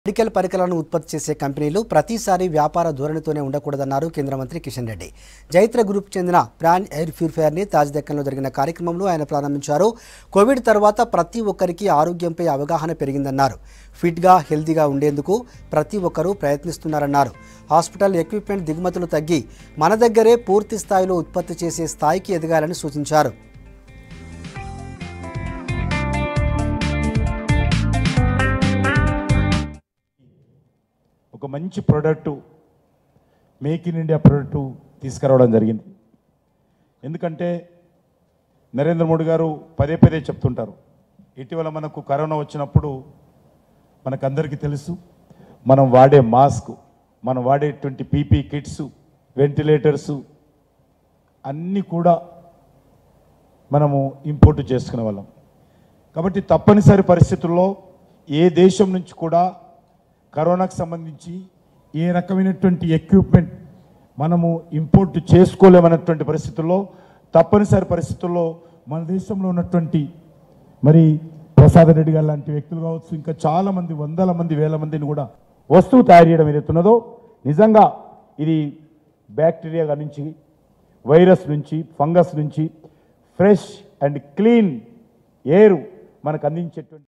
medical పరికరాలను ఉత్పత్తి చేసే కంపెనీలు ప్రతిసారి వ్యాపార ధోరణితోనే ఉండకూడదన్నారు కేంద్ర మంత్రి కిషన్ రెడ్డి జైత్ర గ్రూప్ చెందిన ప్రాన్ ఎయిర్ ప్యూరిఫైయర్ని తాజ్దక్కన్లో జరిగిన కార్యక్రమంలో ఆయన ప్రారంభించారు కోవిడ్ తర్వాత ప్రతి ఒక్కరికి ఆరోగ్యంపై అవగాహన పెరిగిందన్నారు ఫిట్గా హెల్తీగా ఉండేందుకు ప్రతి ఒక్కరూ ప్రయత్నిస్తున్నారన్నారు హాస్పిటల్ ఎక్విప్మెంట్ దిగుమతులు తగ్గి మన దగ్గరే పూర్తి స్థాయిలో ఉత్పత్తి చేసే స్థాయికి ఎదగాలని సూచించారు ఒక మంచి product make in India product తీసుకురావడం జరిగింది ఎందుకంటే నరేంద్ర మోడీ గారు పదే పదే చెప్తుంటారు ఇటీవల మనకు కరోనా వచ్చినప్పుడు మనకందరికీ తెలుసు మనం వాడే మాస్క్ మనం వాడేటువంటి పీపీ కిట్స్ వెంటిలేటర్సు అన్నీ కూడా మనము ఇంపోర్ట్ చేసుకునే వాళ్ళం కాబట్టి తప్పనిసరి పరిస్థితుల్లో ఏ దేశం నుంచి కూడా కరోనాకు సంబంధించి ఏ రకమైనటువంటి ఎక్విప్మెంట్ మనము ఇంపోర్ట్ చేసుకోలేమన్నటువంటి పరిస్థితుల్లో తప్పనిసరి పరిస్థితుల్లో మన దేశంలో ఉన్నటువంటి మరి ప్రసాద్ రెడ్డి గారు లాంటి వ్యక్తులు కావచ్చు ఇంకా చాలా మంది వందల మంది వేల మందిని కూడా వస్తువు తయారు చేయడం ఏదైతున్నదో నిజంగా ఇది బ్యాక్టీరియా నుంచి వైరస్ నుంచి ఫంగస్ నుంచి ఫ్రెష్ అండ్ క్లీన్ ఎయిర్ మనకు అందించేటువంటి